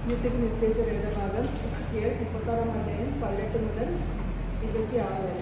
ഇന്നത്തേക്ക് നിശ്ചയിച്ച വേദഭാഗം എസ് മുപ്പത്താറാം അധ്യായം പതിനെട്ട് മുതൽ ഇരുപത്തി ആറ് വരെ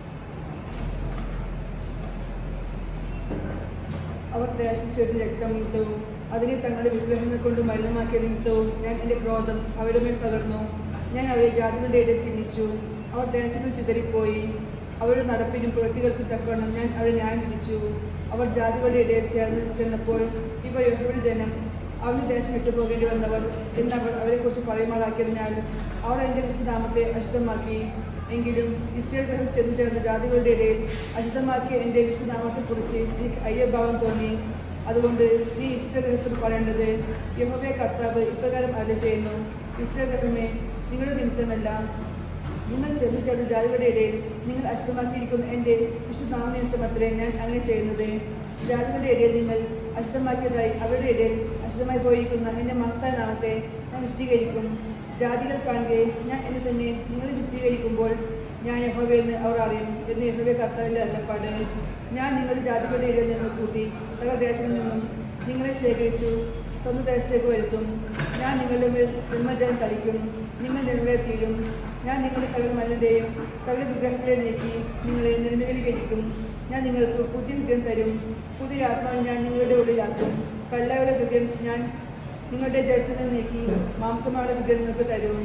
അവർ ദേശം ചൊരിഞ്ഞ രക്തമുട്ടവും അതിനെ തങ്ങളുടെ വിഗ്രഹങ്ങൾ കൊണ്ട് മലിനമാക്കിയ നിമിത്തവും ഞാൻ എൻ്റെ ക്രോധം അവരുടെ മേൽ പകർന്നു ഞാൻ അവരെ ജാതികളുടെ ഇടയിൽ ചിഹ്നിച്ചു അവർ ദേശത്തിൽ ചിതറിപ്പോയി അവരുടെ നടപ്പിനും പ്രവൃത്തികൾക്കും തക്കവണ്ണം ഞാൻ അവരെ ന്യായം വിധിച്ചു അവർ ജാതികളുടെ ഇടയിൽ ചേർന്ന് ചെന്നപ്പോൾ ഇവർ യഹോവയുടെ ജനം അവരുടെ ദേശം വിട്ടുപോകേണ്ടി വന്നവർ എന്നവർ അവരെക്കുറിച്ച് പറയുമാറാക്കിയതിനാൽ അവർ എൻ്റെ വിശുദ്ധനാമത്തെ അശുദ്ധമാക്കി എങ്കിലും ഇസ്രയേൽ ഗ്രഹം ചെന്നു ചേർന്ന ജാതികളുടെ ഇടയിൽ അശുദ്ധമാക്കിയ എൻ്റെ വിശുദ്ധനാമത്തെക്കുറിച്ച് എനിക്ക് അയ്യഭാവം തോന്നി അതുകൊണ്ട് നീ ഇസ്രയേൽ ഗ്രഹത്തിൽ പറയേണ്ടത് യഹോവയെ കർത്താവ് ഇപ്രകാരം അല്ല ചെയ്യുന്നു ഇസ്രയേൽ ഗ്രഹമേ നിങ്ങളുടെ നിമിത്തമല്ല നിങ്ങൾ ചെന്നു ചേർന്ന ജാതികളുടെ ഇടയിൽ നിങ്ങൾ അശുദ്ധമാക്കിയിരിക്കുന്ന എൻ്റെ വിശുദ്ധനാമ നിമിത്തമത്രേ ഞാൻ അങ്ങനെ ചെയ്യുന്നത് ജാതികളുടെ ഇടയിൽ നിങ്ങൾ അശുദ്ധമാക്കിയതായി അവരുടെ ഇടയിൽ അശുദ്ധമായി പോയിരിക്കുന്ന എൻ്റെ മഹത്തായ നാമത്തെ ഞാൻ വിശദീകരിക്കും ജാതികൾ കാണുകെ ഞാൻ എന്നെ തന്നെ നിങ്ങൾ വിശദീകരിക്കുമ്പോൾ ഞാൻ യഹോവയെന്ന് അവർ അറിയും എന്ന് യഹോവ കർത്താവിൻ്റെ അല്ലപ്പാട് ഞാൻ നിങ്ങളുടെ ജാതികളുടെ ഇടയിൽ നിന്ന് കൂട്ടി സകല ദേശങ്ങളിൽ നിന്നും നിങ്ങളെ ശേഖരിച്ചു സ്വന്തം ദേശത്തേക്ക് വരുത്തും ഞാൻ നിങ്ങളുടെ മേൽ ജന്മജനം തളിക്കും നിങ്ങൾ നിങ്ങളെ തീരും ഞാൻ നിങ്ങളുടെ സകല മലിനതയും സകല വിഗ്രഹങ്ങളെ നീക്കി നിങ്ങളെ നിർമ്മലീകരിക്കും ഞാൻ നിങ്ങൾക്ക് പുതിയ ഹൃദയം തരും പുതിയ ആത്മാവ് ഞാൻ നിങ്ങളുടെ ഉള്ളിലാക്കും കല്ലയുടെ ഹൃദയം ഞാൻ നിങ്ങളുടെ ജഡത്തിൽ നിന്ന് നീക്കി മാംസമായുടെ ഹൃദയം നിങ്ങൾക്ക് തരും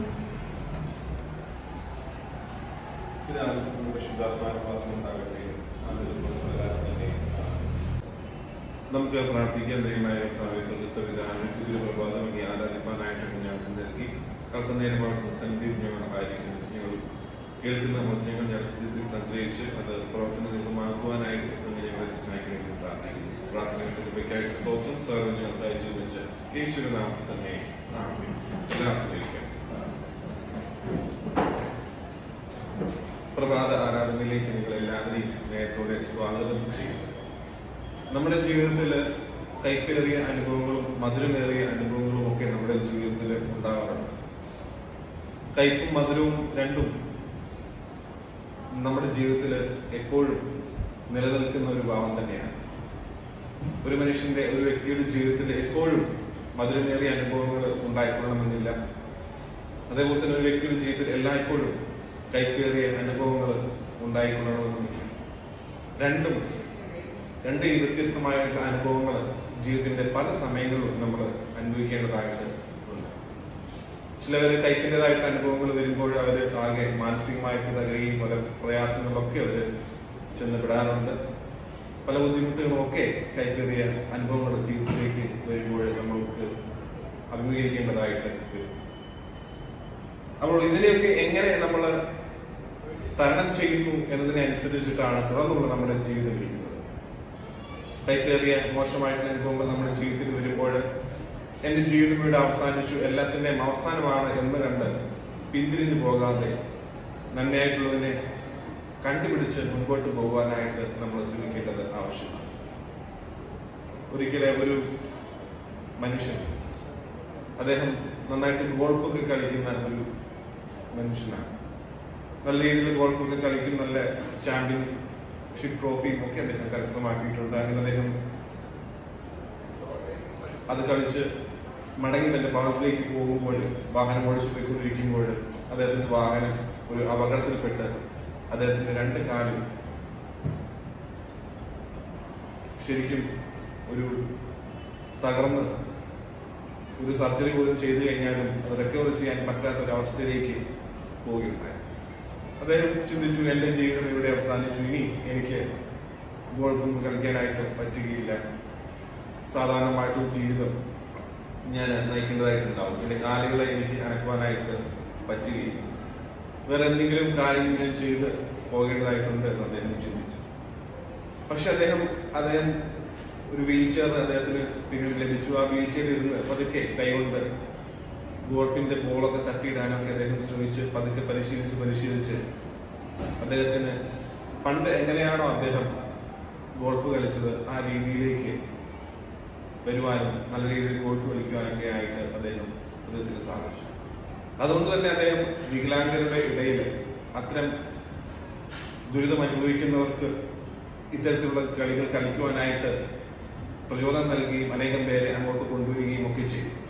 പിതാവിനും പരിശുദ്ധാത്മാവിനും ഉണ്ടാകട്ടെ. ആമേൻ. പ്രകാരത്തിലെ നമുക്ക് പ്രാർത്ഥിക്കാൻ ദൈവമായ കർത്താവേ സ്വർഗ്ഗസ്ഥ പിതാവേ പുതിയൊരു പ്രഭാതം അങ്ങേ ആരാധിപ്പാനായിട്ട് ഞങ്ങൾക്ക് നൽകി അല്പനേരമാണ് സന്ധ്യ ഞങ്ങളായിരിക്കുന്നു ഞങ്ങൾ കേൾക്കുന്ന വചനങ്ങൾ ഞാൻ ഹൃദയത്തിൽ സംഗ്രഹിച്ച് അത് പ്രവർത്തനനിർമ്മാക്കുവാനായിട്ട് അങ്ങ് ഞങ്ങളെ സഹായിക്കണമെന്ന് പ്രാർത്ഥിക്കുന്നു പ്രാർത്ഥനയുടെ കൃപയ്ക്കായിട്ട് സ്തോത്രം സർവ്വ ഞങ്ങൾക്ക് അയച്ചു വെച്ച് യേശുവിന്റെ നാമത്തിൽ തന്നെ ആമേൻ. എല്ലാവർക്കും ഇരിക്കാം. പ്രഭാത ആരാധനയിലേക്ക് നിങ്ങൾ എല്ലാവരെയും സ്നേഹത്തോടെ സ്വാഗതം ചെയ്യുന്നു നമ്മുടെ ജീവിതത്തിൽ കൈപ്പേറിയ അനുഭവങ്ങളും മധുരമേറിയ അനുഭവങ്ങളും ഒക്കെ നമ്മുടെ ജീവിതത്തിൽ ഉണ്ടാവാറുണ്ട് കയ്പും മധുരവും രണ്ടും നമ്മുടെ ജീവിതത്തിൽ എപ്പോഴും നിലനിൽക്കുന്ന ഒരു ഭാവം തന്നെയാണ് ഒരു മനുഷ്യന്റെ ഒരു വ്യക്തിയുടെ ജീവിതത്തിൽ എപ്പോഴും മധുരമേറിയ അനുഭവങ്ങൾ ഉണ്ടായിക്കൊള്ളണമെന്നില്ല അതേപോലെ തന്നെ ഒരു വ്യക്തിയുടെ ജീവിതത്തിൽ എല്ലായ്പ്പോഴും കൈപ്പേറിയ അനുഭവങ്ങൾ ഉണ്ടായിക്കൊള്ളണമെന്നില്ല രണ്ടും രണ്ട് ഈ വ്യത്യസ്തമായിട്ടുള്ള അനുഭവങ്ങൾ ജീവിതത്തിന്റെ പല സമയങ്ങളിലും നമ്മൾ അനുഭവിക്കേണ്ടതായിട്ട് ഉണ്ട് ചിലവര് കൈപ്പിൻ്റെതായിട്ടുള്ള അനുഭവങ്ങൾ വരുമ്പോൾ അവര് ആകെ മാനസികമായിട്ട് തകരുകയും പല പ്രയാസങ്ങളിലൊക്കെ അവര് ചെന്നപ്പെടാറുണ്ട് പല ബുദ്ധിമുട്ടുകളും ഒക്കെ കൈപ്പേറിയ അനുഭവങ്ങൾ ജീവിതത്തിലേക്ക് വരുമ്പോൾ നമ്മൾക്ക് അഭിമുഖീകരിക്കേണ്ടതായിട്ട് വരും അപ്പോൾ ഇതിനെയൊക്കെ എങ്ങനെ നമ്മൾ തരണം ചെയ്യുന്നു എന്നതിനെ അനുസരിച്ചിട്ടാണ് തുടർന്നുള്ള നമ്മുടെ ജീവിതം ഇരിക്കുന്നത് കൈപ്പേറിയ മോശമായിട്ടുള്ള അനുഭവങ്ങൾ നമ്മുടെ ജീവിതത്തിൽ വരുമ്പോൾ എന്റെ ജീവിതം ഇവിടെ അവസാനിച്ചു എല്ലാത്തിന്റെയും അവസാനമാണ് എന്ന് കണ്ട് പിന്തിരിഞ്ഞു പോകാതെ നന്മയായിട്ടുള്ളതിനെ കണ്ടുപിടിച്ച് മുൻപോട്ട് പോകാനായിട്ട് നമ്മൾ ശ്രമിക്കേണ്ടത് ആവശ്യമാണ് ഒരിക്കലെ ഒരു മനുഷ്യൻ അദ്ദേഹം നന്നായിട്ട് ഗോൾഫൊക്കെ കളിക്കുന്ന ഒരു മനുഷ്യനാണ് നല്ല രീതിയിൽ ഗോൾഫൊക്കെ കളിക്കും നല്ല ചാമ്പ്യൻഷിപ്പ് ട്രോഫിയും ഒക്കെ അദ്ദേഹം കരസ്ഥമാക്കിയിട്ടുണ്ട് അങ്ങനെ അദ്ദേഹം അത് കളിച്ച് മടങ്ങി തന്റെ ഭവനത്തിലേക്ക് പോകുമ്പോൾ വാഹനം ഓടിച്ചു പോയിക്കൊണ്ടിരിക്കുമ്പോൾ അദ്ദേഹത്തിന്റെ വാഹനം ഒരു അപകടത്തിൽപ്പെട്ട് അദ്ദേഹത്തിന്റെ രണ്ട് കാലും ശരിക്കും ഒരു തകർന്ന് ഒരു സർജറി പോലും ചെയ്തു കഴിഞ്ഞാലും അത് റിക്കവർ ചെയ്യാൻ പറ്റാത്ത ഒരു അവസ്ഥയിലേക്ക് പോവുകയുണ്ടായി അദ്ദേഹം ചിന്തിച്ചു എന്റെ ജീവിതം ഇവിടെ അവസാനിച്ചു ഇനി എനിക്ക് ഗോൾഫൊന്നും കളിക്കാനായിട്ട് പറ്റുകയില്ല സാധാരണമായിട്ടൊരു ജീവിതം ഞാൻ നയിക്കേണ്ടതായിട്ടുണ്ടാവും എന്റെ കാലുകളെ എനിക്ക് അനക്കുവാനായിട്ട് പറ്റുകയില്ല വേറെ എന്തെങ്കിലും കാര്യം ഞാൻ ചെയ്ത് പോകേണ്ടതായിട്ടുണ്ട് എന്ന് അദ്ദേഹം ചിന്തിച്ചു പക്ഷെ അദ്ദേഹം അദ്ദേഹം ഒരു വീൽ ചെയർ അദ്ദേഹത്തിന് പിന്നീട് ലഭിച്ചു ആ വീൽ ചെയറിൽ ഇരുന്ന് പതുക്കെ കൈകൊണ്ട് ഗോൾഫിന്റെ ബോളൊക്കെ തട്ടിയിടാനൊക്കെ അദ്ദേഹം ശ്രമിച്ച് പതുക്കെ പരിശീലിച്ച് പരിശീലിച്ച് അദ്ദേഹത്തിന് പണ്ട് എങ്ങനെയാണോ അദ്ദേഹം ഗോൾഫ് കളിച്ചത് ആ രീതിയിലേക്ക് വരുവാനും നല്ല രീതിയിൽ ഗോൾഫ് കളിക്കുവാനൊക്കെ ആയിട്ട് അദ്ദേഹം അദ്ദേഹത്തിന് സാധിച്ചു അതുകൊണ്ട് തന്നെ അദ്ദേഹം വികലാംഗരുടെ ഇടയിൽ അത്തരം ദുരിതം അനുഭവിക്കുന്നവർക്ക് ഇത്തരത്തിലുള്ള കളികൾ കളിക്കുവാനായിട്ട് പ്രചോദനം നൽകുകയും അനേകം പേരെ അങ്ങോട്ട് കൊണ്ടുവരികയും ഒക്കെ ചെയ്തു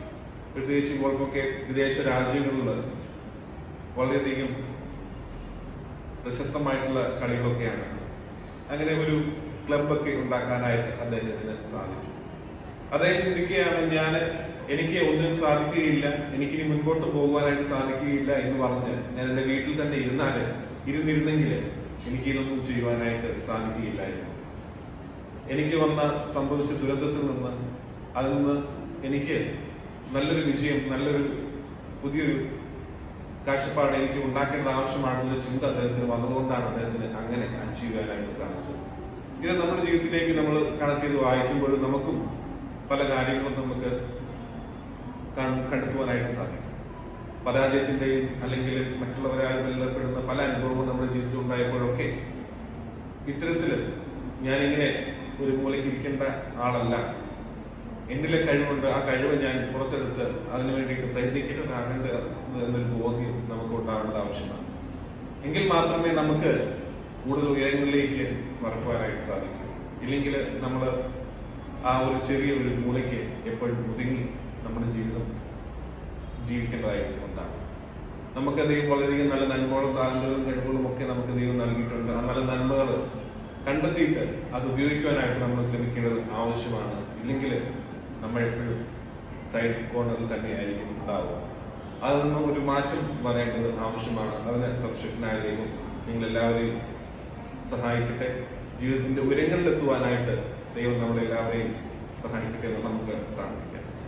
പ്രത്യേകിച്ച് ഗോൾഫൊക്കെ വിദേശ രാജ്യങ്ങളിൽ വളരെയധികം പ്രശസ്തമായിട്ടുള്ള കളികളൊക്കെയാണ് അങ്ങനെ ഒരു ക്ലബൊക്കെ ഉണ്ടാക്കാനായിട്ട് അദ്ദേഹത്തിന് സാധിച്ചു അദ്ദേഹം ചിന്തിക്കുകയാണ് ഞാൻ എനിക്ക് ഒന്നും സാധിക്കുകയില്ല എനിക്കിനി മുൻപോട്ട് പോകുവാനായിട്ട് സാധിക്കുകയില്ല എന്ന് പറഞ്ഞ് ഞാൻ എന്റെ വീട്ടിൽ തന്നെ ഇരുന്നാല് ഇരുന്നിരുന്നെങ്കിൽ എനിക്ക് ഇതൊന്നും ചെയ്യുവാനായിട്ട് സാധിക്കുകയില്ലായിരുന്നു എനിക്ക് വന്ന സംഭവിച്ച ദുരന്തത്തിൽ നിന്ന് അതിൽ നിന്ന് എനിക്ക് നല്ലൊരു വിജയം നല്ലൊരു പുതിയൊരു കാഴ്ചപ്പാട് എനിക്ക് ഉണ്ടാക്കേണ്ടത് ആവശ്യമാണെന്ന ചിന്ത അദ്ദേഹത്തിന് വന്നതുകൊണ്ടാണ് അദ്ദേഹത്തിന് അങ്ങനെ അച്ചീവ് ചെയ്യാനായിട്ട് സാധിച്ചത് ഇത് നമ്മുടെ ജീവിതത്തിലേക്ക് നമ്മൾ കണക്ട് ചെയ്ത് വായിക്കുമ്പോഴും നമുക്കും പല കാര്യങ്ങളും നമുക്ക് കൺ- കണ്ടെത്തുവാനായിട്ട് സാധിക്കും പരാജയത്തിന്റെയും അല്ലെങ്കിൽ മറ്റുള്ളവരാൽ തള്ളപ്പെടുന്ന പല അനുഭവങ്ങളും നമ്മുടെ ജീവിതത്തിൽ ഉണ്ടായപ്പോഴൊക്കെ ഇത്തരത്തില് ഞാനിങ്ങനെ ഒരു മൂലയ്ക്ക് ഇരിക്കേണ്ട ആളല്ല എന്നിലെ കഴിവുണ്ട് ആ കഴിവ് ഞാൻ പുറത്തെടുത്ത് അതിനു വേണ്ടിയിട്ട് പ്രയത്നിക്കേണ്ടതാകേണ്ടത് എന്നൊരു ബോധ്യം നമുക്ക് ഉണ്ടാവേണ്ടത് ആവശ്യമാണ് എങ്കിൽ മാത്രമേ നമുക്ക് കൂടുതൽ ഉയരങ്ങളിലേക്ക് പറക്കുവാനായിട്ട് സാധിക്കൂ ഇല്ലെങ്കിൽ നമ്മൾ ആ ഒരു ചെറിയ ഒരു മൂലയ്ക്ക് എപ്പോഴും ഒതുങ്ങി നമ്മുടെ ജീവിതം ജീവിക്കേണ്ടതായിട്ട് ഉണ്ടാകും നമുക്ക് ദൈവം വളരെയധികം നല്ല നന്മകളും താലന്തുകളും കഴിവുകളും ഒക്കെ നമുക്ക് ദൈവം നൽകിയിട്ടുണ്ട് ആ നല്ല നന്മകൾ കണ്ടെത്തിയിട്ട് അത് ഉപയോഗിക്കുവാനായിട്ട് നമ്മൾ ശ്രമിക്കേണ്ടത് ആവശ്യമാണ് ഇല്ലെങ്കിൽ നമ്മൾ എപ്പോഴും സൈഡ് കോർണറിൽ തന്നെയായിരിക്കും ഉണ്ടാവുക അതിൽ നിന്നും ഒരു മാറ്റം വരേണ്ടത് ആവശ്യമാണ് അതിന് സർവശക്തനായ ദൈവം നിങ്ങൾ എല്ലാവരെയും സഹായിക്കട്ടെ ജീവിതത്തിന്റെ ഉയരങ്ങളിലെത്തുവാനായിട്ട് ദൈവം നമ്മളെല്ലാവരെയും സഹായിക്കട്ടെ എന്ന് നമുക്ക് പ്രാർത്ഥിക്കാം